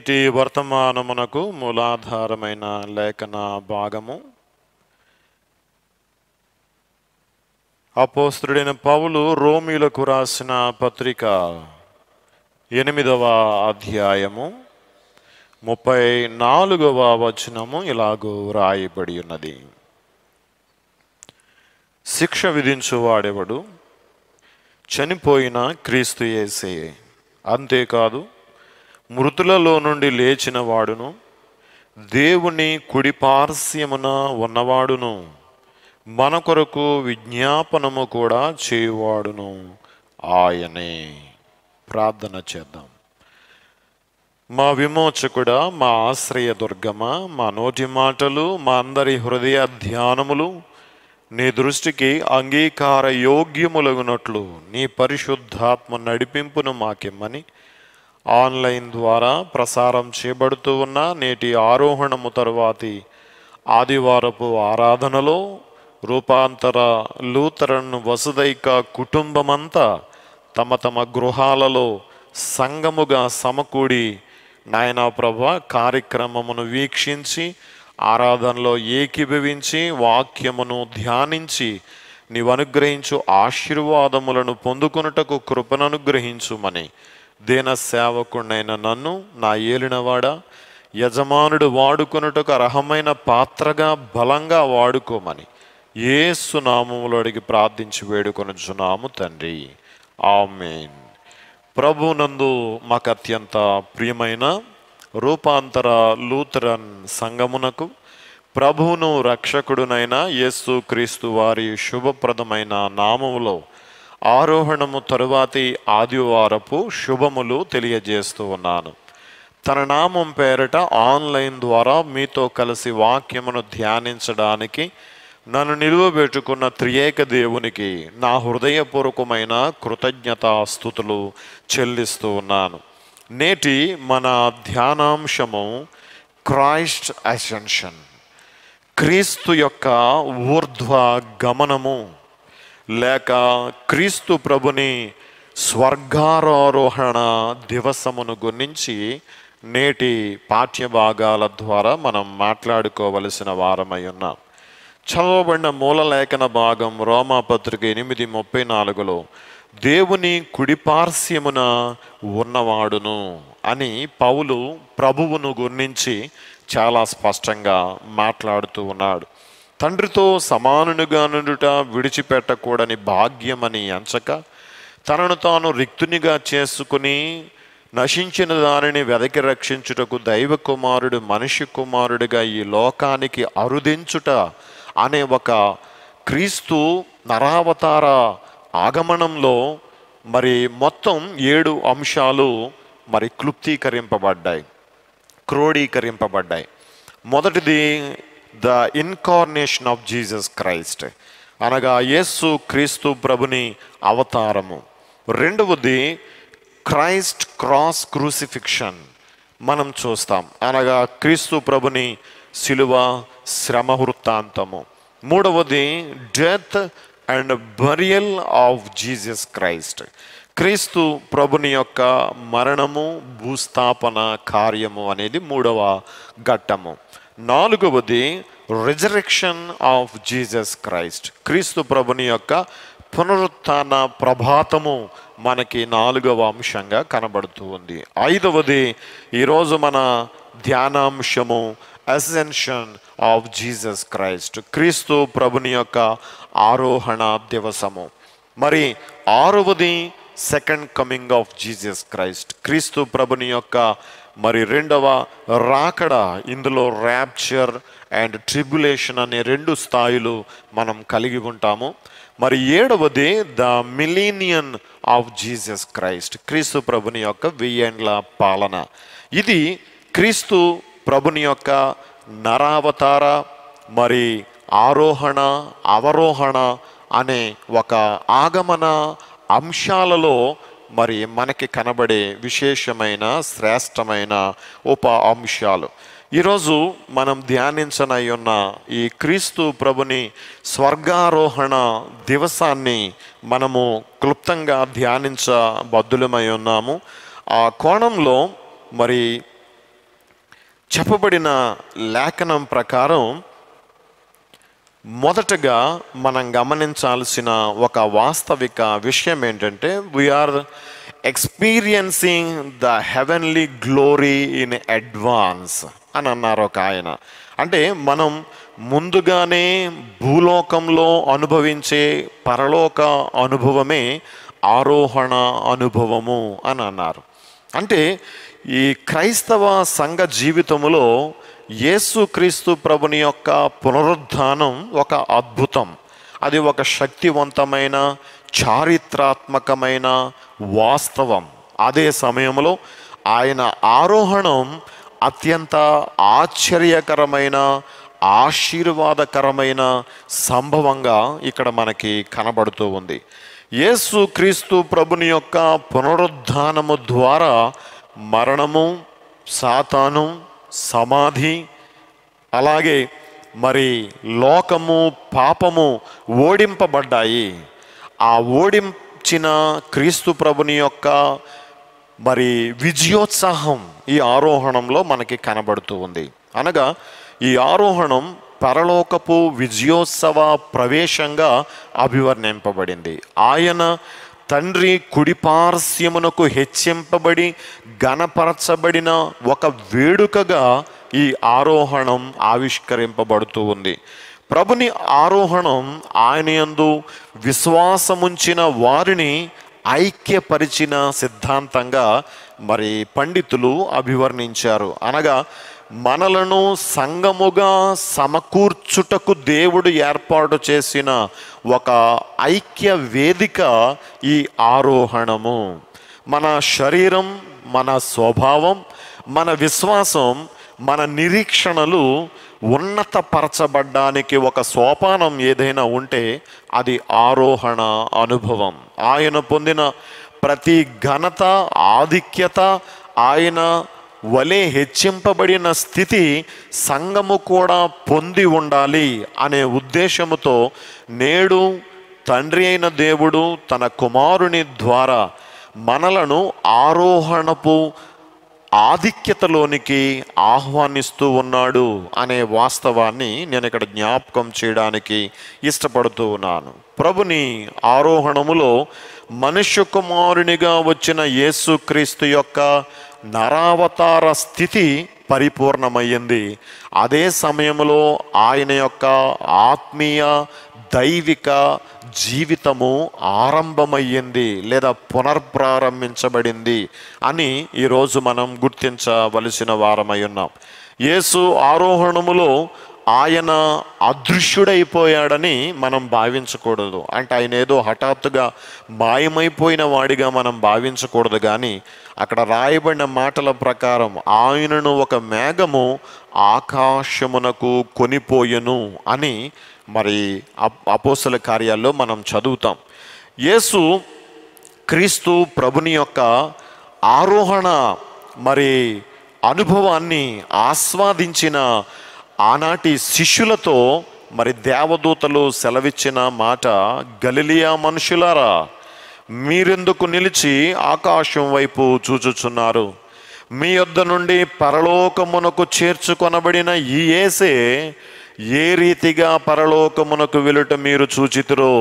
నేటి వర్తమానమునకు మూలాధారమైన లేఖన భాగము అపోస్తుడైన పౌలు రోమిలకు రాసిన పత్రిక ఎనిమిదవ అధ్యాయము ముప్పై నాలుగవ వచనము ఇలాగూ రాయబడి ఉన్నది శిక్ష విధించువాడెవడు చనిపోయిన క్రీస్తు యేసే అంతేకాదు మృతులలో నుండి లేచిన వాడును దేవుని కుడి పార్శ్యమున ఉన్నవాడును మన కొరకు విజ్ఞాపనము కూడా చేయువాడును ఆయనే ప్రార్థన చేద్దాం మా విమోచకుడా మా ఆశ్రయ దుర్గమా మా నోటి మాటలు మా అందరి హృదయ ధ్యానములు నీ దృష్టికి అంగీకార యోగ్యములగునట్లు నీ పరిశుద్ధాత్మ నడిపింపును మాకిమ్మని ఆన్లైన్ ద్వారా ప్రసారం చేయబడుతూ ఉన్న నేటి ఆరోహణము తరువాతి ఆదివారపు ఆరాధనలో రూపాంతర లూథరన్ వసుదైక కుటుంబమంతా తమ తమ గృహాలలో సంగముగా సమకూడి నాయనా ప్రభ కార్యక్రమమును వీక్షించి ఆరాధనలో ఏకీభవించి వాక్యమును ధ్యానించి నీవు అనుగ్రహించు ఆశీర్వాదములను పొందుకొనుటకు కృపను అనుగ్రహించుమని దీన సేవకుడైన నన్ను నా ఏలినవాడ యజమానుడు వాడుకొనుటకు అర్హమైన పాత్రగా బలంగా వాడుకోమని ఏసు నామములో అడిగి ప్రార్థించి వేడుకొనుచున్నాము తండ్రి ఆమెన్ ప్రభునందు మాకు అత్యంత ప్రియమైన రూపాంతర లూథరన్ సంగమునకు ప్రభువును రక్షకుడునైన యేసు క్రీస్తు వారి శుభప్రదమైన నామములో ఆరోహణము తరువాతి ఆదివారపు శుభములు తెలియజేస్తూ ఉన్నాను తన నామం పేరట ఆన్లైన్ ద్వారా మీతో కలిసి వాక్యమును ధ్యానించడానికి నన్ను నిలువబెట్టుకున్న త్రియేక దేవునికి నా హృదయపూర్వకమైన కృతజ్ఞతాస్థుతులు చెల్లిస్తూ ఉన్నాను నేటి మన ధ్యానాంశము క్రైస్ట్ అసెన్షన్ క్రీస్తు యొక్క ఊర్ధ్వ గమనము లేక క్రీస్తు ప్రభుని స్వర్గారోహణ దివసమును గురించి నేటి పాఠ్యభాగాల ద్వారా మనం మాట్లాడుకోవలసిన వారమై ఉన్నాం చదవబడిన మూలలేఖన భాగం రోమాపత్రిక ఎనిమిది ముప్పై నాలుగులో దేవుని కుడిపార్శ్యమున ఉన్నవాడును అని పౌలు ప్రభువును గురించి చాలా స్పష్టంగా మాట్లాడుతూ ఉన్నాడు తండ్రితో సమానునిగా నుండుట విడిచిపెట్టకూడని భాగ్యమని ఎంచక తనను తాను రిక్తునిగా చేసుకుని నశించిన దానిని వెదకి రక్షించుటకు దైవ కుమారుడు మనిషి కుమారుడిగా ఈ లోకానికి అరుదించుట అనే ఒక క్రీస్తు నరావతార ఆగమనంలో మరి మొత్తం ఏడు అంశాలు మరి క్లుప్తీకరింపబడ్డాయి క్రోడీకరింపబడ్డాయి మొదటిది the incarnation of Jesus Christ అనగా యేసు క్రీస్తు ప్రభుని అవతారము రెండవది క్రైస్ట్ క్రాస్ క్రూసిఫిక్షన్ మనం చూస్తాం అనగా క్రీస్తు ప్రభుని శిలువ శ్రమ వృత్తాంతము మూడవది death and burial of Jesus Christ Kristu ప్రభుని యొక్క మరణము భూస్థాపన కార్యము అనేది మూడవ ఘట్టము నాలుగవది resurrection of Jesus Christ Kristu ప్రభుని యొక్క పునరుత్థాన ప్రభాతము మనకి నాలుగవ అంశంగా కనబడుతూ ఉంది ఐదవది ఈరోజు మన ధ్యానాంశము ascension of Jesus Christ Kristu ప్రభుని యొక్క ఆరోహణ దివసము మరి ఆరవది second coming of Jesus Christ Kristu ప్రభుని యొక్క మరి రెండవ రాకడ ఇందులో ర్యాప్చర్ అండ్ ట్రిబులేషన్ అనే రెండు స్థాయిలు మనం కలిగి ఉంటాము మరి ఏడవది the millennium of Jesus Christ Kristu ప్రభుని యొక్క వెయ్యేండ్ల పాలన ఇది క్రీస్తు ప్రభుని యొక్క నరావతార మరి ఆరోహణ అవరోహణ అనే ఒక ఆగమన అంశాలలో మరి మనకి కనబడే విశేషమైన శ్రేష్టమైన ఉప అంశాలు ఈరోజు మనం ధ్యానించనై ఉన్న ఈ క్రీస్తు ప్రభుని స్వర్గారోహణ దివసాన్ని మనము క్లుప్తంగా ధ్యానించబద్దులమై ఉన్నాము ఆ కోణంలో మరి చెప్పబడిన లేఖనం ప్రకారం మొదటగా మనం గమనించాల్సిన ఒక వాస్తవిక విషయం ఏంటంటే we are experiencing the heavenly glory in advance అని అన్నారు ఒక ఆయన అంటే మనం ముందుగానే భూలోకంలో అనుభవించే పరలోక అనుభవమే ఆరోహణ అనుభవము అని అన్నారు అంటే ఈ క్రైస్తవ సంఘ జీవితములో యేసుక్రీస్తు ప్రభుని యొక్క పునరుద్ధానం ఒక అద్భుతం అది ఒక శక్తివంతమైన చారిత్రాత్మకమైన వాస్తవం అదే సమయంలో ఆయన ఆరోహణం అత్యంత ఆశ్చర్యకరమైన ఆశీర్వాదకరమైన సంభవంగా ఇక్కడ మనకి కనబడుతూ ఉంది యేసు క్రీస్తు ప్రభుని యొక్క పునరుద్ధానము ద్వారా మరణము సాతాను సమాధి అలాగే మరి లోకము పాపము ఓడింపబడ్డాయి ఆ ఓడించిన క్రీస్తు ప్రభుని యొక్క మరి విజయోత్సాహం ఈ ఆరోహణంలో మనకి కనబడుతూ ఉంది అనగా ఈ ఆరోహణం పరలోకపు విజయోత్సవ ప్రవేశంగా అభివర్ణింపబడింది ఆయన తండ్రి కుడిపార్శ్యమునకు హెచ్చింపబడి గణపరచబడిన ఒక వేడుకగా ఈ ఆరోహణం ఆవిష్కరింపబడుతూ ఉంది ప్రభుని ఆరోహణం ఆయన యందు విశ్వాసముంచిన వారిని ఐక్యపరిచిన సిద్ధాంతంగా మరి పండితులు అభివర్ణించారు అనగా మనలను సంగముగా సమకూర్చుటకు దేవుడు ఏర్పాటు చేసిన ఒక ఐక్య వేదిక ఈ ఆరోహణము మన శరీరం మన స్వభావం మన విశ్వాసం మన నిరీక్షణలు ఉన్నతపరచబడ్డానికి ఒక సోపానం ఏదైనా ఉంటే అది ఆరోహణ అనుభవం ఆయన పొందిన ప్రతి ఘనత ఆధిక్యత ఆయన వలె హెచ్చింపబడిన స్థితి సంఘము కూడా పొంది ఉండాలి అనే ఉద్దేశముతో నేడు తండ్రి అయిన దేవుడు తన కుమారుని ద్వారా మనలను ఆరోహణపు ఆధిక్యతలోనికి ఆహ్వానిస్తూ ఉన్నాడు అనే వాస్తవాన్ని నేను ఇక్కడ జ్ఞాపకం చేయడానికి ఇష్టపడుతూ ఉన్నాను ప్రభుని ఆరోహణములో మనుష్య కుమారునిగా వచ్చిన యేసుక్రీస్తు యొక్క నరావతార స్థితి పరిపూర్ణమయ్యింది అదే సమయంలో ఆయన యొక్క ఆత్మీయ దైవిక జీవితము ఆరంభమయ్యింది లేదా పునర్ప్రారంభించబడింది అని ఈరోజు మనం గుర్తించవలసిన వారమై ఉన్నాం యేసు ఆరోహణములో ఆయన అదృశ్యుడైపోయాడని మనం భావించకూడదు అంటే ఆయన ఏదో హఠాత్తుగా మాయమైపోయిన వాడిగా మనం భావించకూడదు కానీ అక్కడ రాయబడిన మాటల ప్రకారం ఆయనను ఒక మేఘము ఆకాశమునకు కొనిపోయెను అని మరి అప్- అపోస్తల కార్యాల్లో మనం చదువుతాం యేసు క్రీస్తు ప్రభుని యొక్క ఆరోహణ మరి అనుభవాన్ని ఆస్వాదించిన ఆనాటి శిష్యులతో మరి దేవదూతలు సెలవిచ్చిన మాట గలిలియా మనుషులారా మీరెందుకు నిలిచి ఆకాశం వైపు చూచుచున్నారు మీ యొద్ద నుండి పరలోకమునకు చేర్చుకొనబడిన ఈ యేసే ఏ రీతిగా పరలోకమునకు వెలుట మీరు చూచితురో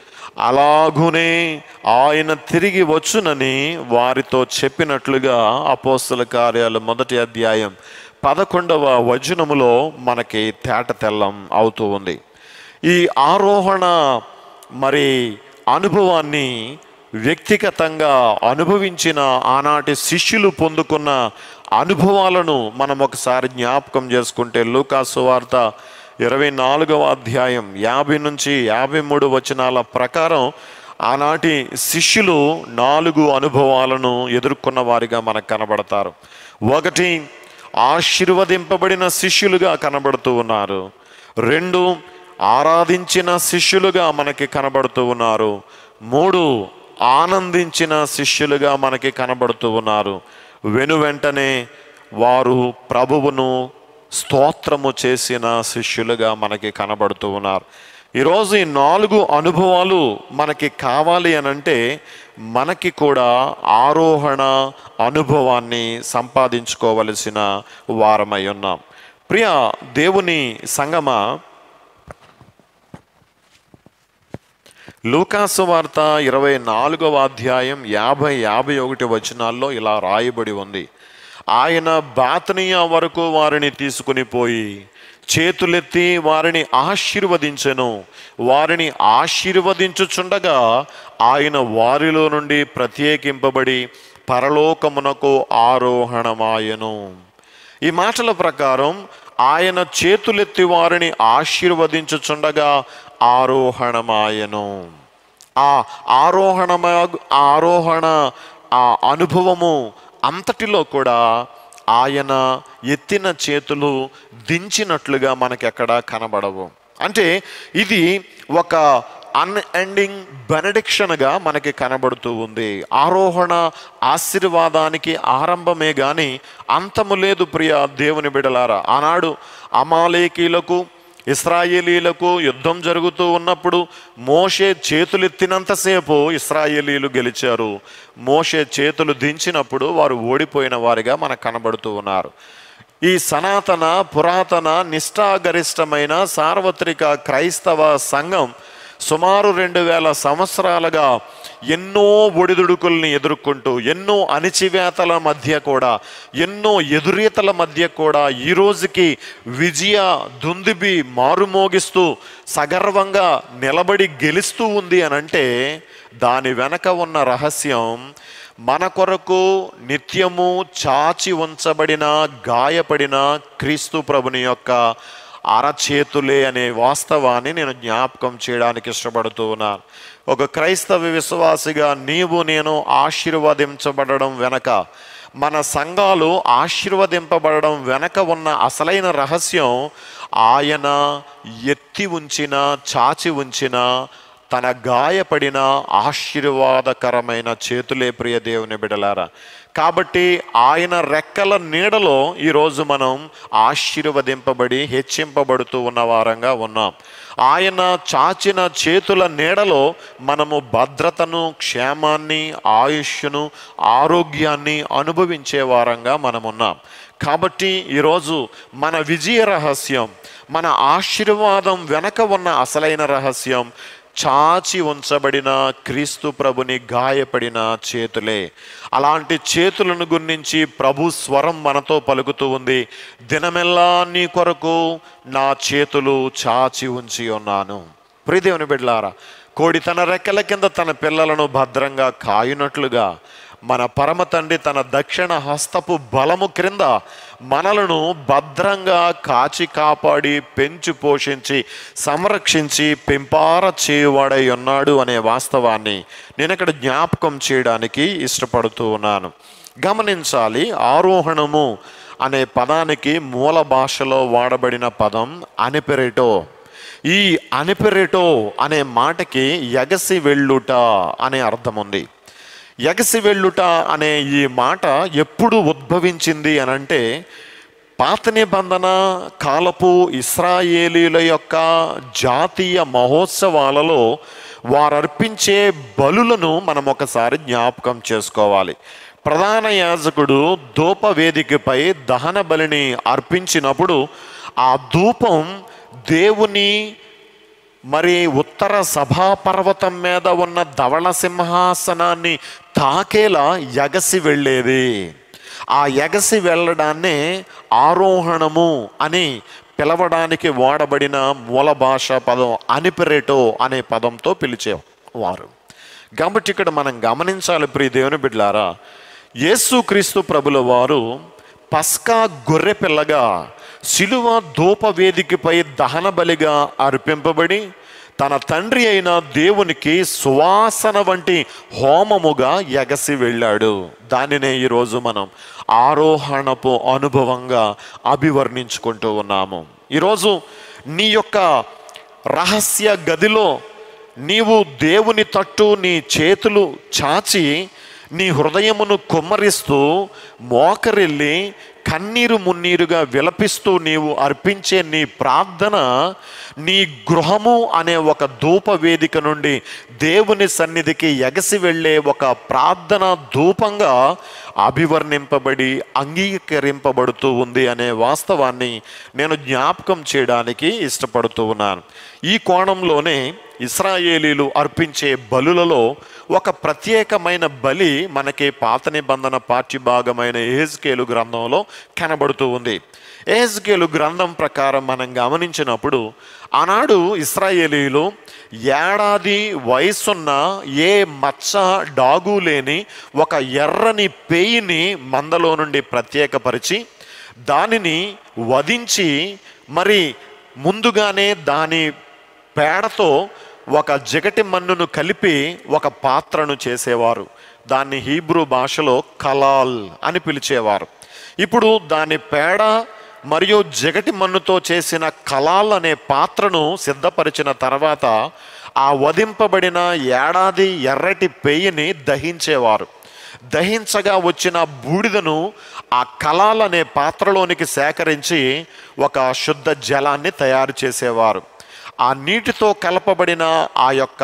అలాగునే ఆయన తిరిగి వచ్చునని వారితో చెప్పినట్లుగా అపోస్తుల కార్యాలు మొదటి అధ్యాయం పదకొండవ వచనములో మనకి తేట తెల్లం అవుతూ ఉంది ఈ ఆరోహణ మరి అనుభవాన్ని వ్యక్తిగతంగా అనుభవించిన ఆనాటి శిష్యులు పొందుకున్న అనుభవాలను మనం ఒకసారి జ్ఞాపకం చేసుకుంటే లూకాసు వార్త ఇరవై నాలుగవ అధ్యాయం యాభై నుంచి యాభై మూడు వచనాల ప్రకారం ఆనాటి శిష్యులు నాలుగు అనుభవాలను ఎదుర్కొన్న వారిగా మనకు కనబడతారు ఒకటి ఆశీర్వదింపబడిన శిష్యులుగా కనబడుతూ ఉన్నారు రెండు ఆరాధించిన శిష్యులుగా మనకి కనబడుతూ ఉన్నారు మూడు ఆనందించిన శిష్యులుగా మనకి కనబడుతూ ఉన్నారు వెను వెంటనే వారు ప్రభువును స్తోత్రము చేసిన శిష్యులుగా మనకి కనబడుతూ ఉన్నారు ఈరోజు ఈ నాలుగు అనుభవాలు మనకి కావాలి అని అంటే మనకి కూడా ఆరోహణ అనుభవాన్ని సంపాదించుకోవలసిన వారమై ఉన్నాం ప్రియ దేవుని సంగమ లూకాసు వార్త ఇరవై నాలుగవ అధ్యాయం యాభై యాభై ఒకటి వచనాల్లో ఇలా రాయబడి ఉంది ఆయన బాతనియా వరకు వారిని తీసుకుని పోయి చేతులెత్తి వారిని ఆశీర్వదించెను వారిని ఆశీర్వదించుచుండగా ఆయన వారిలో నుండి ప్రత్యేకింపబడి పరలోకమునకు ఆరోహణమాయను ఈ మాటల ప్రకారం ఆయన చేతులెత్తి వారిని ఆశీర్వదించుచుండగా ఆరోహణమాయను ఆ ఆరోహణ ఆరోహణ ఆ అనుభవము అంతటిలో కూడా ఆయన ఎత్తిన చేతులు దించినట్లుగా మనకి ఎక్కడ కనబడవు అంటే ఇది ఒక అన్ఎండింగ్ బెనడిక్షన్గా మనకి కనబడుతూ ఉంది ఆరోహణ ఆశీర్వాదానికి ఆరంభమే కానీ అంతము లేదు ప్రియ దేవుని బిడలారా ఆనాడు అమాలేకీలకు ఇస్రాయేలీలకు యుద్ధం జరుగుతూ ఉన్నప్పుడు మోషే చేతులెత్తినంతసేపు ఇస్రాయేలీలు గెలిచారు మోషే చేతులు దించినప్పుడు వారు ఓడిపోయిన వారిగా మనకు కనబడుతూ ఉన్నారు ఈ సనాతన పురాతన నిష్ఠాగరిష్టమైన సార్వత్రిక క్రైస్తవ సంఘం సుమారు రెండు వేల సంవత్సరాలుగా ఎన్నో ఒడిదుడుకుల్ని ఎదుర్కొంటూ ఎన్నో అణిచివేతల మధ్య కూడా ఎన్నో ఎదురీతల మధ్య కూడా ఈ రోజుకి విజయ దుందిబి మారుమోగిస్తూ సగర్వంగా నిలబడి గెలుస్తూ ఉంది అని అంటే దాని వెనక ఉన్న రహస్యం మన కొరకు నిత్యము చాచి ఉంచబడిన గాయపడిన క్రీస్తు ప్రభుని యొక్క అరచేతులే అనే వాస్తవాన్ని నేను జ్ఞాపకం చేయడానికి ఇష్టపడుతూ ఉన్నాను ఒక క్రైస్తవ విశ్వాసిగా నీవు నేను ఆశీర్వదించబడడం వెనక మన సంఘాలు ఆశీర్వదింపబడడం వెనక ఉన్న అసలైన రహస్యం ఆయన ఎత్తి ఉంచిన చాచి ఉంచిన తన గాయపడిన ఆశీర్వాదకరమైన చేతులే ప్రియ దేవుని బిడలారా కాబట్టి ఆయన రెక్కల నీడలో ఈరోజు మనం ఆశీర్వదింపబడి హెచ్చింపబడుతూ ఉన్న వారంగా ఉన్నాం ఆయన చాచిన చేతుల నీడలో మనము భద్రతను క్షేమాన్ని ఆయుష్ను ఆరోగ్యాన్ని అనుభవించే వారంగా మనం ఉన్నాం కాబట్టి ఈరోజు మన విజయ రహస్యం మన ఆశీర్వాదం వెనక ఉన్న అసలైన రహస్యం చాచి ఉంచబడిన క్రీస్తు ప్రభుని గాయపడిన చేతులే అలాంటి చేతులను గురించి ప్రభు స్వరం మనతో పలుకుతూ ఉంది దినమెల్లా నీ కొరకు నా చేతులు చాచి ఉంచి ఉన్నాను ప్రియదేవుని బిడ్లారా కోడి తన రెక్కల కింద తన పిల్లలను భద్రంగా కాయునట్లుగా మన పరమ తండ్రి తన దక్షిణ హస్తపు బలము క్రింద మనలను భద్రంగా కాచి కాపాడి పెంచి పోషించి సంరక్షించి పెంపార చేయువాడై ఉన్నాడు అనే వాస్తవాన్ని నేను ఇక్కడ జ్ఞాపకం చేయడానికి ఇష్టపడుతూ ఉన్నాను గమనించాలి ఆరోహణము అనే పదానికి మూల భాషలో వాడబడిన పదం అనిపెరేటో ఈ అనిపెరేటో అనే మాటకి ఎగసి వెళ్ళుట అనే అర్థం ఉంది ఎగసి వెళ్ళుట అనే ఈ మాట ఎప్పుడు ఉద్భవించింది అని అంటే పాత నిబంధన కాలపు ఇస్రాయేలీల యొక్క జాతీయ మహోత్సవాలలో వారు అర్పించే బలులను మనం ఒకసారి జ్ఞాపకం చేసుకోవాలి ప్రధాన యాజకుడు ధూప వేదికపై దహన బలిని అర్పించినప్పుడు ఆ ధూపం దేవుని మరి ఉత్తర సభాపర్వతం మీద ఉన్న ధవళ సింహాసనాన్ని తాకేలా ఎగసి వెళ్ళేది ఆ ఎగసి వెళ్ళడాన్నే ఆరోహణము అని పిలవడానికి వాడబడిన మూల భాష పదం అనిపిరేటో అనే పదంతో పిలిచేవారు కాబట్టి ఇక్కడ మనం గమనించాలి ప్రియ దేవుని బిడ్లారా యేసుక్రీస్తు ప్రభుల వారు పస్కా గొర్రె పిల్లగా శిలువ ధూప వేదికపై దహన బలిగా అర్పింపబడి తన తండ్రి అయిన దేవునికి సువాసన వంటి హోమముగా ఎగసి వెళ్ళాడు దానినే ఈరోజు మనం ఆరోహణపు అనుభవంగా అభివర్ణించుకుంటూ ఉన్నాము ఈరోజు నీ యొక్క రహస్య గదిలో నీవు దేవుని తట్టు నీ చేతులు చాచి నీ హృదయమును కుమ్మరిస్తూ మోకరిల్లి కన్నీరు మున్నీరుగా విలపిస్తూ నీవు అర్పించే నీ ప్రార్థన నీ గృహము అనే ఒక ధూప వేదిక నుండి దేవుని సన్నిధికి ఎగసి వెళ్ళే ఒక ప్రార్థన ధూపంగా అభివర్ణింపబడి అంగీకరింపబడుతూ ఉంది అనే వాస్తవాన్ని నేను జ్ఞాపకం చేయడానికి ఇష్టపడుతూ ఉన్నాను ఈ కోణంలోనే ఇస్రాయేలీలు అర్పించే బలులలో ఒక ప్రత్యేకమైన బలి మనకి పాత నిబంధన పాఠ్యభాగమైన ఏజ్కేలు గ్రంథంలో కనబడుతూ ఉంది ఏజ్కేలు గ్రంథం ప్రకారం మనం గమనించినప్పుడు ఆనాడు ఇస్రాయేలీలు ఏడాది వయసున్న ఏ మచ్చ డాగు లేని ఒక ఎర్రని పేయిని మందలో నుండి ప్రత్యేకపరిచి దానిని వధించి మరి ముందుగానే దాని పేడతో ఒక జగటి మన్నును కలిపి ఒక పాత్రను చేసేవారు దాన్ని హీబ్రూ భాషలో కలాల్ అని పిలిచేవారు ఇప్పుడు దాని పేడ మరియు జగటి మన్నుతో చేసిన కలాల్ అనే పాత్రను సిద్ధపరిచిన తర్వాత ఆ వధింపబడిన ఏడాది ఎర్రటి పెయ్యిని దహించేవారు దహించగా వచ్చిన బూడిదను ఆ కలాల్ అనే పాత్రలోనికి సేకరించి ఒక శుద్ధ జలాన్ని తయారు చేసేవారు ఆ నీటితో కలపబడిన ఆ యొక్క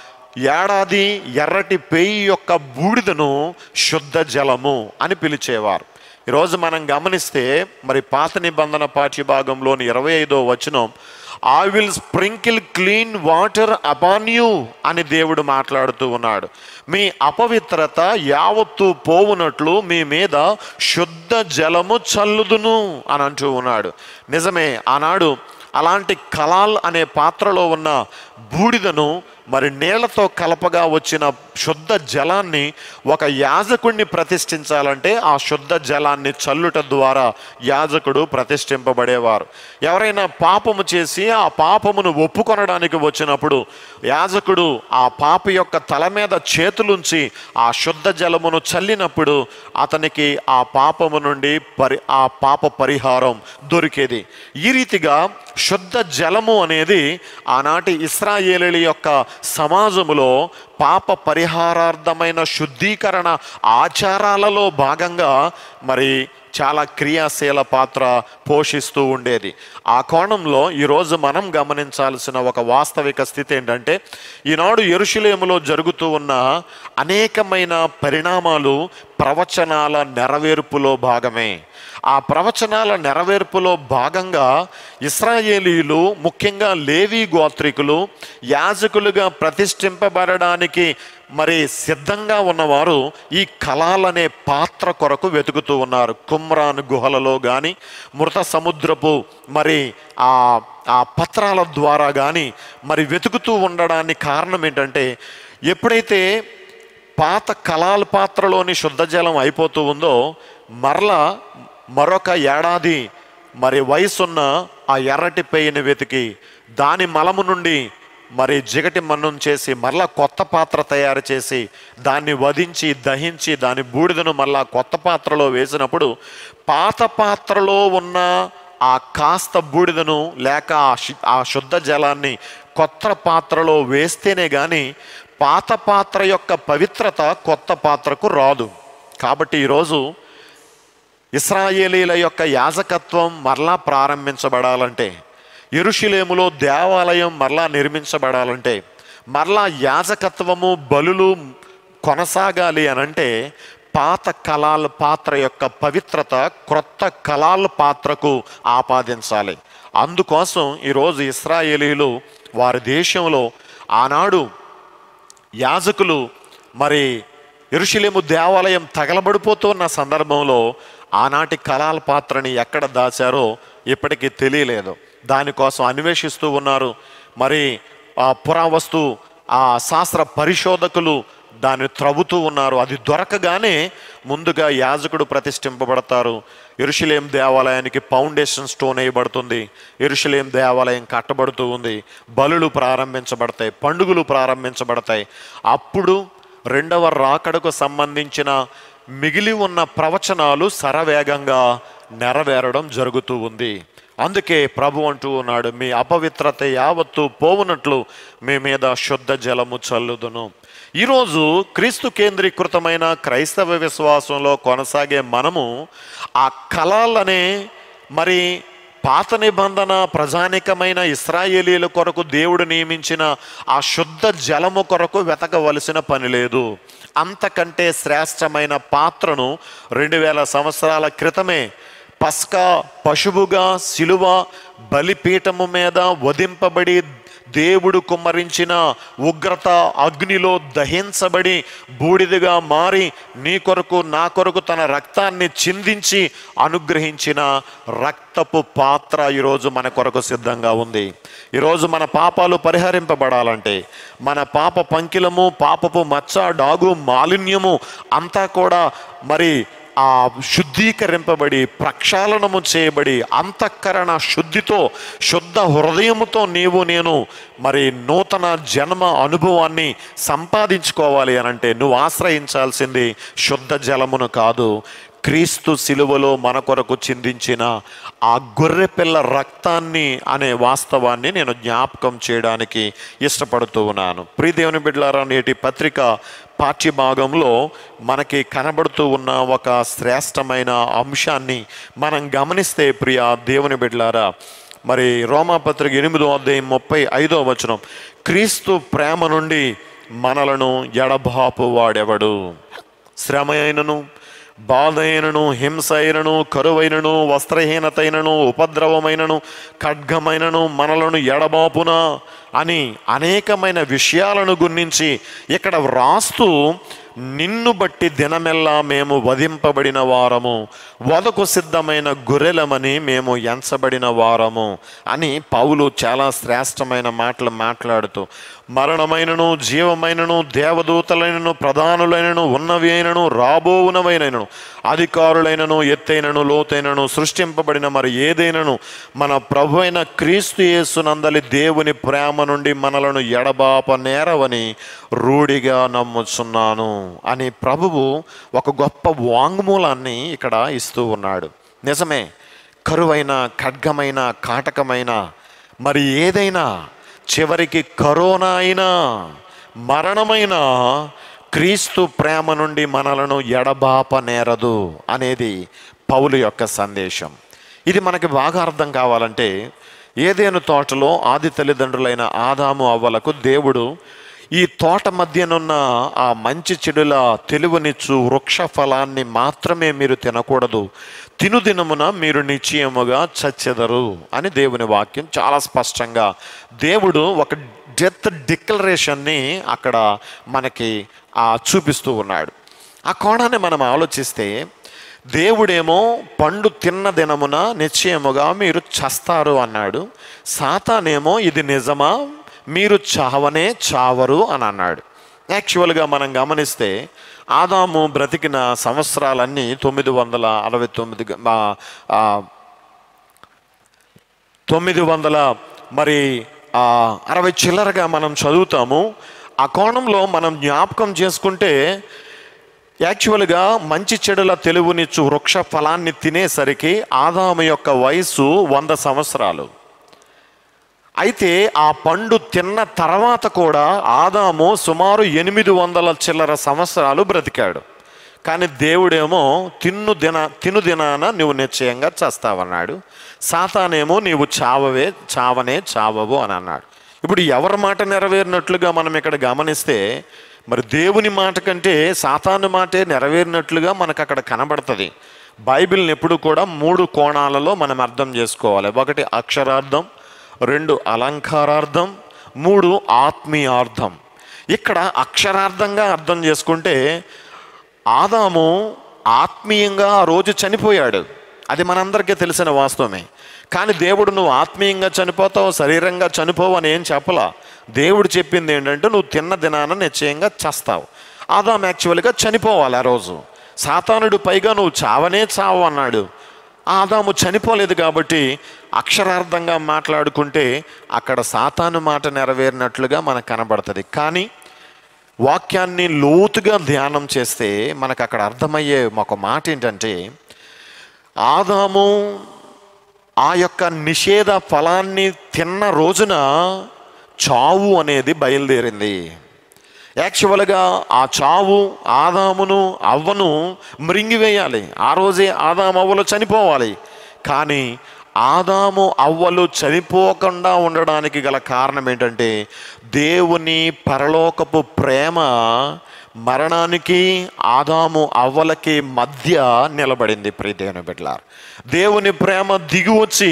ఏడాది ఎర్రటి పేయి యొక్క బూడిదను శుద్ధ జలము అని పిలిచేవారు ఈరోజు మనం గమనిస్తే మరి పాత నిబంధన పాఠ్యభాగంలోని ఇరవై ఐదో వచనం I will sprinkle clean water upon you అని దేవుడు మాట్లాడుతూ ఉన్నాడు మీ అపవిత్రత యావత్తు పోవునట్లు మీ మీద శుద్ధ జలము చల్లుదును అని అంటూ ఉన్నాడు నిజమే ఆనాడు అలాంటి కలాల్ అనే పాత్రలో ఉన్న బూడిదను మరి నీళ్లతో కలపగా వచ్చిన శుద్ధ జలాన్ని ఒక యాజకుడిని ప్రతిష్ఠించాలంటే ఆ శుద్ధ జలాన్ని చల్లుట ద్వారా యాజకుడు ప్రతిష్ఠింపబడేవారు ఎవరైనా పాపము చేసి ఆ పాపమును ఒప్పుకొనడానికి వచ్చినప్పుడు యాజకుడు ఆ పాప యొక్క తల మీద చేతులుంచి ఆ శుద్ధ జలమును చల్లినప్పుడు అతనికి ఆ పాపము నుండి పరి ఆ పాప పరిహారం దొరికేది ఈ రీతిగా శుద్ధ జలము అనేది ఆనాటి ఇస్రాయేలీల యొక్క సమాజములో పాప పరిహారార్థమైన శుద్ధీకరణ ఆచారాలలో భాగంగా మరి చాలా క్రియాశీల పాత్ర పోషిస్తూ ఉండేది ఆ కోణంలో ఈరోజు మనం గమనించాల్సిన ఒక వాస్తవిక స్థితి ఏంటంటే ఈనాడు ఎరుషులేములో జరుగుతూ ఉన్న అనేకమైన పరిణామాలు ప్రవచనాల నెరవేర్పులో భాగమే ఆ ప్రవచనాల నెరవేర్పులో భాగంగా ఇస్రాయేలీలు ముఖ్యంగా లేవీ గోత్రికులు యాజకులుగా ప్రతిష్ఠింపబడడానికి మరి సిద్ధంగా ఉన్నవారు ఈ కళాలనే పాత్ర కొరకు వెతుకుతూ ఉన్నారు కుమ్రాన్ గుహలలో కానీ మృత సముద్రపు మరి ఆ ఆ పత్రాల ద్వారా కానీ మరి వెతుకుతూ ఉండడానికి కారణం ఏంటంటే ఎప్పుడైతే పాత కలాల పాత్రలోని శుద్ధ జలం అయిపోతూ ఉందో మరలా మరొక ఏడాది మరి వయసున్న ఆ ఎర్రటి పెయ్యని వెతికి దాని మలము నుండి మరి జిగటి మన్నం చేసి మరలా కొత్త పాత్ర తయారు చేసి దాన్ని వధించి దహించి దాని బూడిదను మరలా కొత్త పాత్రలో వేసినప్పుడు పాత పాత్రలో ఉన్న ఆ కాస్త బూడిదను లేక ఆ శు- ఆ శుద్ధ జలాన్ని కొత్త పాత్రలో వేస్తేనే కానీ పాత పాత్ర యొక్క పవిత్రత కొత్త పాత్రకు రాదు కాబట్టి ఈరోజు ఇస్రాయేలీల యొక్క యాజకత్వం మరలా ప్రారంభించబడాలంటే ఎరుషులేములో దేవాలయం మరలా నిర్మించబడాలంటే మరలా యాజకత్వము బలులు కొనసాగాలి అనంటే పాత కళాల పాత్ర యొక్క పవిత్రత క్రొత్త కళాల పాత్రకు ఆపాదించాలి అందుకోసం ఈరోజు ఇస్రాయేలీలు వారి దేశంలో ఆనాడు యాజకులు మరి ఎరుషులేము దేవాలయం తగలబడిపోతున్న సందర్భంలో ఆనాటి కళాల పాత్రని ఎక్కడ దాచారో ఇప్పటికీ తెలియలేదు దానికోసం అన్వేషిస్తూ ఉన్నారు మరి ఆ పురావస్తు ఆ శాస్త్ర పరిశోధకులు దాన్ని త్రవ్వుతూ ఉన్నారు అది దొరకగానే ముందుగా యాజకుడు ప్రతిష్ఠింపబడతారు ఎరుషులేం దేవాలయానికి ఫౌండేషన్ స్టోన్ వేయబడుతుంది ఎరుషులేం దేవాలయం కట్టబడుతూ ఉంది బలులు ప్రారంభించబడతాయి పండుగలు ప్రారంభించబడతాయి అప్పుడు రెండవ రాకడకు సంబంధించిన మిగిలి ఉన్న ప్రవచనాలు శరవేగంగా నెరవేరడం జరుగుతూ ఉంది అందుకే ప్రభు అంటూ ఉన్నాడు మీ అపవిత్రత యావత్తు పోవునట్లు మీ మీద శుద్ధ జలము చల్లుదును ఈరోజు క్రీస్తు కేంద్రీకృతమైన క్రైస్తవ విశ్వాసంలో కొనసాగే మనము ఆ కళలనే మరి పాత నిబంధన ప్రజానికమైన ఇస్రాయేలీల కొరకు దేవుడు నియమించిన ఆ శుద్ధ జలము కొరకు వెతకవలసిన పని లేదు అంతకంటే శ్రేష్టమైన పాత్రను రెండు వేల సంవత్సరాల క్రితమే పస్కా పశువుగా శిలువ బలిపీఠము మీద వధింపబడి దేవుడు కుమ్మరించిన ఉగ్రత అగ్నిలో దహించబడి బూడిదగా మారి నీ కొరకు నా కొరకు తన రక్తాన్ని చిందించి అనుగ్రహించిన రక్తపు పాత్ర ఈరోజు మన కొరకు సిద్ధంగా ఉంది ఈరోజు మన పాపాలు పరిహరింపబడాలంటే మన పాప పంకిలము పాపపు మచ్చ డాగు మాలిన్యము అంతా కూడా మరి ఆ శుద్ధీకరింపబడి ప్రక్షాళనము చేయబడి అంతఃకరణ శుద్ధితో శుద్ధ హృదయముతో నీవు నేను మరి నూతన జన్మ అనుభవాన్ని సంపాదించుకోవాలి అని అంటే నువ్వు ఆశ్రయించాల్సింది శుద్ధ జలమును కాదు క్రీస్తు శిలువలో మన కొరకు చిందించిన ఆ గొర్రెపిల్ల రక్తాన్ని అనే వాస్తవాన్ని నేను జ్ఞాపకం చేయడానికి ఇష్టపడుతూ ఉన్నాను ప్రియదేవుని బిడ్డలారా నేటి పత్రిక పాఠ్యభాగంలో మనకి కనబడుతూ ఉన్న ఒక శ్రేష్టమైన అంశాన్ని మనం గమనిస్తే ప్రియ దేవుని బిడ్డలారా మరి రోమాపత్రిక ఎనిమిదో అధ్యాయం ముప్పై ఐదో వచనం క్రీస్తు ప్రేమ నుండి మనలను ఎడబాపు వాడెవడు శ్రమ అయినను బాధ అయినను హింస అయినను కరువైనను వస్త్రహీనతైనను ఉపద్రవమైనను ఖడ్గమైనను మనలను ఎడబాపునా అని అనేకమైన విషయాలను గుర్నించి ఇక్కడ వ్రాస్తూ నిన్ను బట్టి దినమెల్లా మేము వధింపబడిన వారము వదకు సిద్ధమైన గొర్రెలమని మేము ఎంచబడిన వారము అని పౌలు చాలా శ్రేష్టమైన మాటలు మాట్లాడుతూ మరణమైనను జీవమైనను దేవదూతలైనను ప్రధానులైనను ఉన్నవి అయినను రాబోవునవైనను అధికారులైనను ఎత్తైనను లోతైనను సృష్టింపబడిన మరి ఏదైనను మన ప్రభు అయిన క్రీస్తు యేసునందలి దేవుని ప్రేమ నుండి మనలను ఎడబాప నేరవని రూఢిగా నమ్ముచున్నాను అని ప్రభువు ఒక గొప్ప వాంగ్మూలాన్ని ఇక్కడ ఇస్తూ ఉన్నాడు నిజమే కరువైన ఖడ్గమైన కాటకమైన మరి ఏదైనా చివరికి కరోనా అయినా మరణమైన క్రీస్తు ప్రేమ నుండి మనలను ఎడబాప నేరదు అనేది పౌలు యొక్క సందేశం ఇది మనకి బాగా అర్థం కావాలంటే ఏదేను తోటలో ఆది తల్లిదండ్రులైన ఆదాము అవ్వలకు దేవుడు ఈ తోట మధ్యనున్న ఆ మంచి చెడుల తెలివనిచ్చు వృక్ష ఫలాన్ని మాత్రమే మీరు తినకూడదు తినుదినమున మీరు నిశ్చయముగా చచ్చెదరు అని దేవుని వాక్యం చాలా స్పష్టంగా దేవుడు ఒక డెత్ డిక్లరేషన్ని అక్కడ మనకి ఆ చూపిస్తూ ఉన్నాడు ఆ కోణాన్ని మనం ఆలోచిస్తే దేవుడేమో పండు తిన్న దినమున నిశ్చయముగా మీరు చస్తారు అన్నాడు సాతానేమో ఇది నిజమా మీరు చావనే చావరు అని అన్నాడు యాక్చువల్గా మనం గమనిస్తే ఆదాము బ్రతికిన సంవత్సరాలన్నీ తొమ్మిది వందల అరవై తొమ్మిది గ- ఆ, ఆ, తొమ్మిది వందల మరి ఆ, అరవై చిల్లరగా మనం చదువుతాము ఆ కోణంలో మనం జ్ఞాపకం చేసుకుంటే యాక్చువల్గా మంచి చెడుల తెలుగునిచ్చు వృక్ష ఫలాన్ని తినేసరికి ఆదాము యొక్క వయసు వంద సంవత్సరాలు అయితే ఆ పండు తిన్న తర్వాత కూడా ఆదాము సుమారు ఎనిమిది వందల చిల్లర సంవత్సరాలు బ్రతికాడు కానీ దేవుడేమో తిన్ను దిన తిను దినాన నువ్వు నిశ్చయంగా చస్తావన్నాడు సాతానేమో నీవు చావవే చావనే చావవు అని అన్నాడు ఇప్పుడు ఎవరి మాట నెరవేరినట్లుగా మనం ఇక్కడ గమనిస్తే మరి దేవుని మాట కంటే సాతాను మాటే నెరవేరినట్లుగా మనకు అక్కడ కనబడుతుంది బైబిల్ని ఎప్పుడు కూడా మూడు కోణాలలో మనం అర్థం చేసుకోవాలి ఒకటి అక్షరార్థం రెండు అలంకారార్థం మూడు ఆత్మీయార్థం ఇక్కడ అక్షరార్థంగా అర్థం చేసుకుంటే ఆదాము ఆత్మీయంగా ఆ రోజు చనిపోయాడు అది మనందరికీ తెలిసిన వాస్తవమే కానీ దేవుడు నువ్వు ఆత్మీయంగా చనిపోతావు శరీరంగా చనిపోవు అని ఏం చెప్పలా దేవుడు చెప్పింది ఏంటంటే నువ్వు తిన్న దినాన నిశ్చయంగా చస్తావు ఆదాం యాక్చువల్గా చనిపోవాలి ఆ రోజు సాతానుడు పైగా నువ్వు చావనే చావు అన్నాడు ఆదాము చనిపోలేదు కాబట్టి అక్షరార్థంగా మాట్లాడుకుంటే అక్కడ సాతాను మాట నెరవేరినట్లుగా మనకు కనబడుతుంది కానీ వాక్యాన్ని లోతుగా ధ్యానం చేస్తే మనకు అక్కడ అర్థమయ్యే ఒక మాట ఏంటంటే ఆదాము ఆ యొక్క నిషేధ ఫలాన్ని తిన్న రోజున చావు అనేది బయలుదేరింది యాక్చువల్గా ఆ చావు ఆదామును అవ్వను మృంగివేయాలి ఆ రోజే ఆదాము అవ్వలు చనిపోవాలి కానీ ఆదాము అవ్వలు చనిపోకుండా ఉండడానికి గల కారణం ఏంటంటే దేవుని పరలోకపు ప్రేమ మరణానికి ఆదాము అవ్వలకి మధ్య నిలబడింది ప్రీతేను బిడ్లార్ దేవుని ప్రేమ దిగి వచ్చి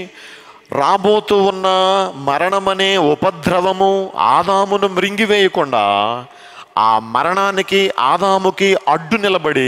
రాబోతూ ఉన్న మరణమనే ఉపద్రవము ఆదామును మృంగివేయకుండా ఆ మరణానికి ఆదాముకి అడ్డు నిలబడి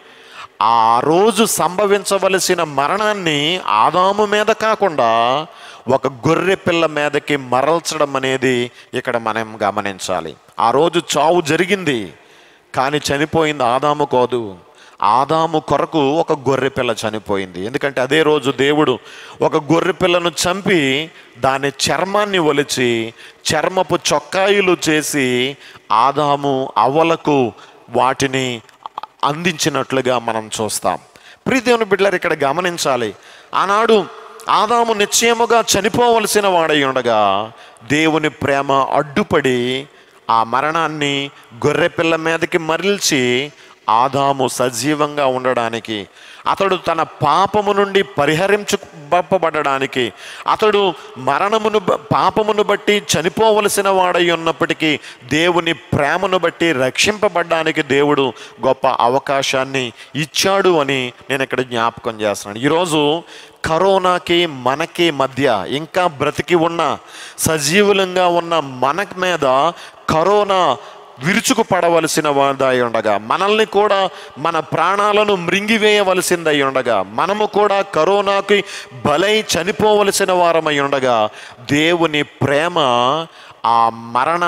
ఆ రోజు సంభవించవలసిన మరణాన్ని ఆదాము మీద కాకుండా ఒక గొర్రె పిల్ల మీదకి మరల్చడం అనేది ఇక్కడ మనం గమనించాలి ఆ రోజు చావు జరిగింది కానీ చనిపోయింది ఆదాము కాదు ఆదాము కొరకు ఒక గొర్రె పిల్ల చనిపోయింది ఎందుకంటే అదే రోజు దేవుడు ఒక గొర్రె పిల్లను చంపి దాని చర్మాన్ని ఒలిచి చర్మపు చొక్కాయిలు చేసి ఆదాము అవ్వలకు వాటిని అందించినట్లుగా మనం చూస్తాం ప్రీతిని బిడ్డలారు ఇక్కడ గమనించాలి ఆనాడు ఆదాము నిశ్చయముగా చనిపోవలసిన వాడై ఉండగా దేవుని ప్రేమ అడ్డుపడి ఆ మరణాన్ని గొర్రెపిల్ల మీదకి మరల్చి ఆదాము సజీవంగా ఉండడానికి అతడు తన పాపము నుండి పరిహరించబడడానికి అతడు మరణమును బ- పాపమును బట్టి చనిపోవలసిన వాడై ఉన్నప్పటికీ దేవుని ప్రేమను బట్టి రక్షింపబడ్డానికి దేవుడు గొప్ప అవకాశాన్ని ఇచ్చాడు అని నేను ఇక్కడ జ్ఞాపకం చేస్తున్నాను ఈరోజు కరోనాకి మనకి మధ్య ఇంకా బ్రతికి ఉన్న సజీవులంగా ఉన్న మన మీద కరోనా విరుచుకు పడవలసిన వాదై ఉండగా మనల్ని కూడా మన ప్రాణాలను మృంగివేయవలసిందై ఉండగా మనము కూడా కరోనాకి బలై చనిపోవలసిన వారమై ఉండగా దేవుని ప్రేమ ఆ మరణ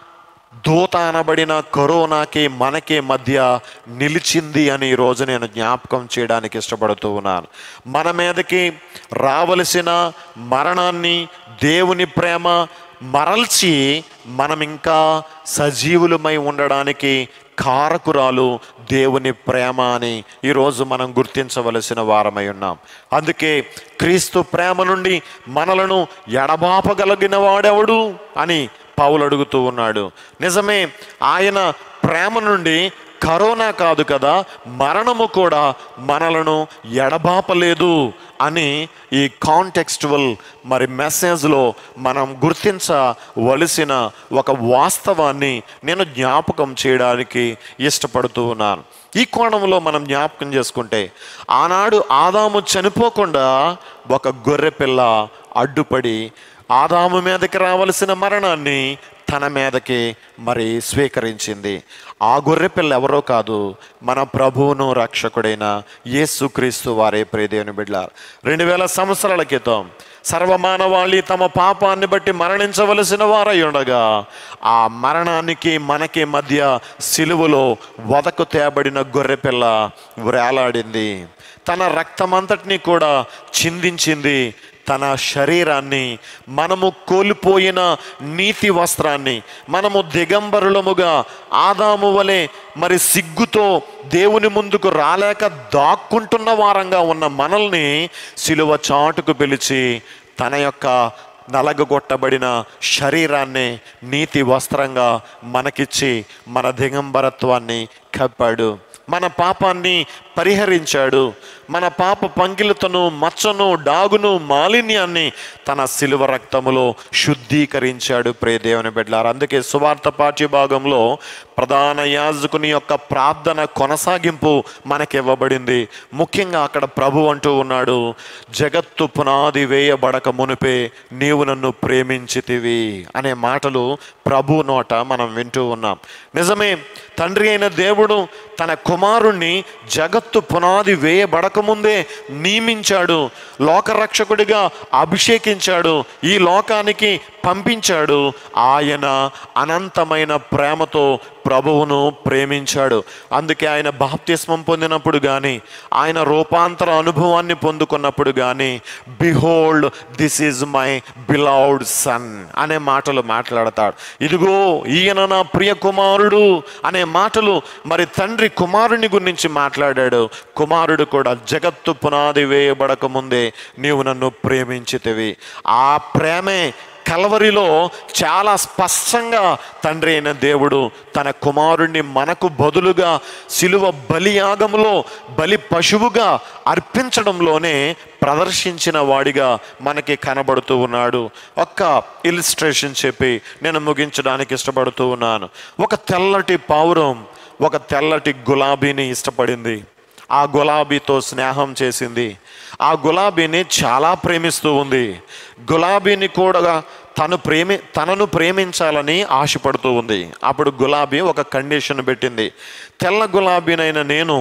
దూత అనబడిన కరోనాకి మనకి మధ్య నిలిచింది అని ఈరోజు నేను జ్ఞాపకం చేయడానికి ఇష్టపడుతూ ఉన్నాను మన మీదకి రావలసిన మరణాన్ని దేవుని ప్రేమ మరల్చి మనం ఇంకా సజీవులమై ఉండడానికి కారకురాలు దేవుని ప్రేమ అని ఈరోజు మనం గుర్తించవలసిన వారమై ఉన్నాం అందుకే క్రీస్తు ప్రేమ నుండి మనలను ఎడబాపగలిగిన వాడెవడు అని పౌలు అడుగుతూ ఉన్నాడు నిజమే ఆయన ప్రేమ నుండి కరోనా కాదు కదా మరణము కూడా మనలను ఎడబాపలేదు అని ఈ కాంటెక్స్టువల్ మరి మెసేజ్లో మనం గుర్తించవలసిన ఒక వాస్తవాన్ని నేను జ్ఞాపకం చేయడానికి ఇష్టపడుతూ ఉన్నాను ఈ కోణంలో మనం జ్ఞాపకం చేసుకుంటే ఆనాడు ఆదాము చనిపోకుండా ఒక గొర్రె పిల్ల అడ్డుపడి ఆదాము మీదకి రావలసిన మరణాన్ని తన మీదకి మరి స్వీకరించింది ఆ గొర్రెపిల్ల ఎవరో కాదు మన ప్రభువును రక్షకుడైన యేసుక్రీస్తు వారే ప్రియదేవుని బిడ్డారు రెండు వేల సంవత్సరాల క్రితం సర్వమానవాళి తమ పాపాన్ని బట్టి మరణించవలసిన వారై ఉండగా ఆ మరణానికి మనకి మధ్య సిలువలో వదకు తేబడిన గొర్రెపిల్ల వేలాడింది తన రక్తమంతటిని కూడా చిందించింది తన శరీరాన్ని మనము కోల్పోయిన నీతి వస్త్రాన్ని మనము దిగంబరులముగా ఆదాము వలె మరి సిగ్గుతో దేవుని ముందుకు రాలేక దాక్కుంటున్న వారంగా ఉన్న మనల్ని సిలువ చాటుకు పిలిచి తన యొక్క నలగగొట్టబడిన శరీరాన్ని నీతి వస్త్రంగా మనకిచ్చి మన దిగంబరత్వాన్ని కప్పాడు మన పాపాన్ని పరిహరించాడు మన పాప పంకిలతను మచ్చను డాగును మాలిన్యాన్ని తన సిలువ రక్తములో శుద్ధీకరించాడు ప్రే దేవుని బిడ్డలారు అందుకే సువార్త పాఠ్య భాగంలో ప్రధాన యాజకుని యొక్క ప్రార్థన కొనసాగింపు మనకి ఇవ్వబడింది ముఖ్యంగా అక్కడ ప్రభు అంటూ ఉన్నాడు జగత్తు పునాది వేయబడక మునిపే నీవు నన్ను ప్రేమించితివి అనే మాటలు ప్రభు నోట మనం వింటూ ఉన్నాం నిజమే తండ్రి అయిన దేవుడు తన కుమారుణ్ణి జగత్తు పునాది వేయబడకముందే నియమించాడు లోకరక్షకుడిగా అభిషేకించాడు ఈ లోకానికి పంపించాడు ఆయన అనంతమైన ప్రేమతో ప్రభువును ప్రేమించాడు అందుకే ఆయన బాప్తిస్మం పొందినప్పుడు కానీ ఆయన రూపాంతర అనుభవాన్ని పొందుకున్నప్పుడు కానీ behold this is my beloved son అనే మాటలు మాట్లాడతాడు ఇదిగో ఈయన నా ప్రియ కుమారుడు అనే మాటలు మరి తండ్రి కుమారుని గురించి మాట్లాడాడు కుమారుడు కూడా జగత్తు పునాది వేయబడక ముందే నీవు నన్ను ప్రేమించితివి ఆ ప్రేమే కలవరిలో చాలా స్పష్టంగా తండ్రి అయిన దేవుడు తన కుమారుణ్ణి మనకు బదులుగా శిలువ బలియాగములో బలి పశువుగా అర్పించడంలోనే ప్రదర్శించిన వాడిగా మనకి కనబడుతూ ఉన్నాడు ఒక్క ఇలిస్ట్రేషన్ చెప్పి నేను ముగించడానికి ఇష్టపడుతూ ఉన్నాను ఒక తెల్లటి పావురం ఒక తెల్లటి గులాబీని ఇష్టపడింది ఆ గులాబీతో స్నేహం చేసింది ఆ గులాబీని చాలా ప్రేమిస్తూ ఉంది గులాబీని కూడా తను ప్రేమి తనను ప్రేమించాలని ఆశపడుతూ ఉంది అప్పుడు గులాబీ ఒక కండిషన్ పెట్టింది తెల్ల గులాబీనైన నేను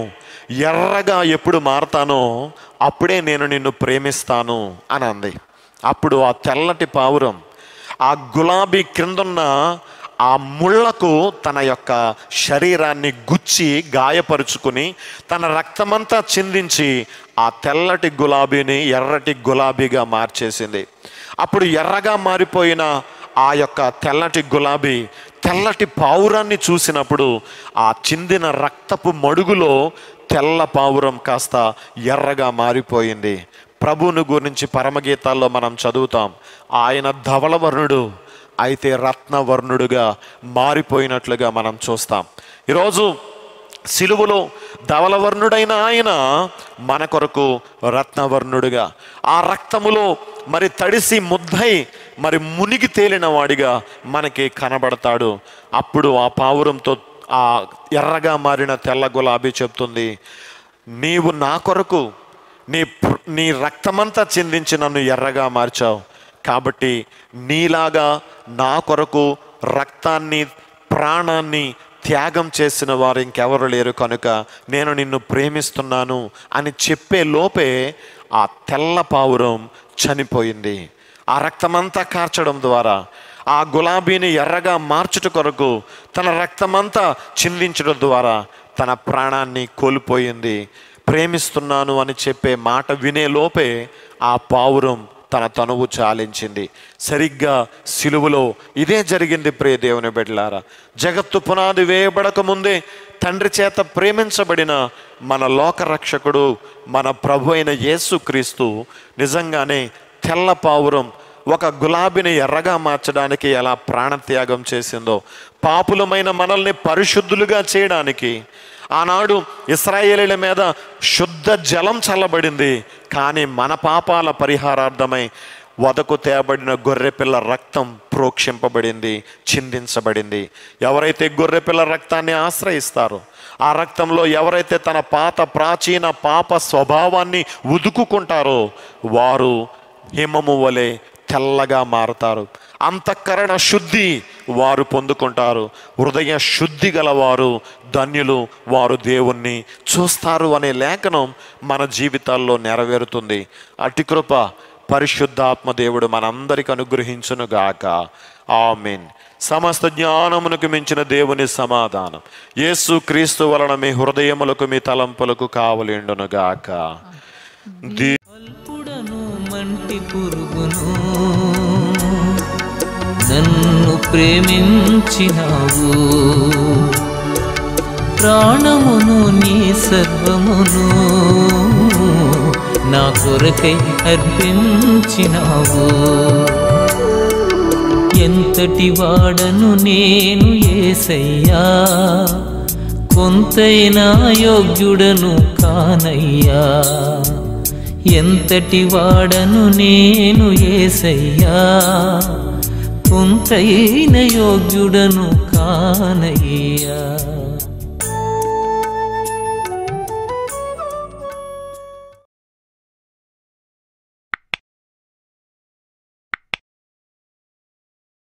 ఎర్రగా ఎప్పుడు మారతానో అప్పుడే నేను నిన్ను ప్రేమిస్తాను అని అంది అప్పుడు ఆ తెల్లటి పావురం ఆ గులాబీ క్రిందున్న ఆ ముళ్లకు తన యొక్క శరీరాన్ని గుచ్చి గాయపరుచుకుని తన రక్తమంతా చిందించి ఆ తెల్లటి గులాబీని ఎర్రటి గులాబీగా మార్చేసింది అప్పుడు ఎర్రగా మారిపోయిన ఆ యొక్క తెల్లటి గులాబీ తెల్లటి పావురాన్ని చూసినప్పుడు ఆ చిందిన రక్తపు మడుగులో తెల్ల పావురం కాస్త ఎర్రగా మారిపోయింది ప్రభువుని గురించి పరమగీతాల్లో మనం చదువుతాం ఆయన ధవళవర్ణుడు అయితే రత్నవర్ణుడుగా మారిపోయినట్లుగా మనం చూస్తాం ఈరోజు సిలువలో ధవలవర్ణుడైన ఆయన మన కొరకు రత్నవర్ణుడుగా ఆ రక్తములో మరి తడిసి ముద్దై మరి మునిగి తేలిన వాడిగా మనకి కనబడతాడు అప్పుడు ఆ పావురంతో ఆ ఎర్రగా మారిన తెల్ల గులాబీ చెప్తుంది నీవు నా కొరకు నీ ప్ర- నీ రక్తమంతా చిందించి నన్ను ఎర్రగా మార్చావు కాబట్టి నీలాగా నా కొరకు రక్తాన్ని ప్రాణాన్ని త్యాగం చేసిన వారు ఇంకెవరు లేరు కనుక నేను నిన్ను ప్రేమిస్తున్నాను అని చెప్పే లోపే ఆ తెల్ల పావురం చనిపోయింది ఆ రక్తమంతా కార్చడం ద్వారా ఆ గులాబీని ఎర్రగా మార్చుట కొరకు తన రక్తమంతా చిందించడం ద్వారా తన ప్రాణాన్ని కోల్పోయింది ప్రేమిస్తున్నాను అని చెప్పే మాట వినే లోపే ఆ పావురం తన తనువు చాలించింది సరిగ్గా సిలువలో ఇదే జరిగింది ప్రియ దేవుని బిడ్డలారా జగత్తు పునాది వేయబడక ముందే తండ్రి చేత ప్రేమించబడిన మన లోకరక్షకుడు మన ప్రభు అయిన యేసుక్రీస్తు నిజంగానే తెల్ల పావురం ఒక గులాబీని ఎర్రగా మార్చడానికి ఎలా ప్రాణత్యాగం చేసిందో పాపులమైన మనల్ని పరిశుద్ధులుగా చేయడానికి ఆనాడు ఇస్రాయేలీల మీద శుద్ధ జలం చల్లబడింది కానీ మన పాపాల పరిహారార్థమై వదకు తేబడిన గొర్రెపిల్ల రక్తం ప్రోక్షింపబడింది చిందించబడింది ఎవరైతే గొర్రెపిల్ల రక్తాన్ని ఆశ్రయిస్తారో ఆ రక్తంలో ఎవరైతే తన పాత ప్రాచీన పాప స్వభావాన్ని ఉదుకుకుంటారో వారు హిమము వలె తెల్లగా మారుతారు అంతఃకరణ శుద్ధి వారు పొందుకుంటారు హృదయ శుద్ధి గలవారు ధన్యులు వారు దేవుణ్ణి చూస్తారు అనే లేఖనం మన జీవితాల్లో నెరవేరుతుంది అటి కృప పరిశుద్ధాత్మ దేవుడు మనందరికి అనుగ్రహించును గాక ఆమెన్ సమస్త జ్ఞానమునకు మించిన దేవుని సమాధానం యేసు క్రీస్తు వలన మీ హృదయములకు మీ తలంపులకు కావలిండును గాక దే అల్పుడను మంటి పురుగును నన్ను ప్రేమించినావు ప్రాణమును నీ సర్వమును నా కొరకై అర్పించినావు ఎంతటి వాడను నేను ఏసయ్యా కొంతైనా యోగ్యుడను కానయ్యా ఎంతటి వాడను నేను ఏసయ్యా కొంతైన యోగ్యుడను కానయ్యా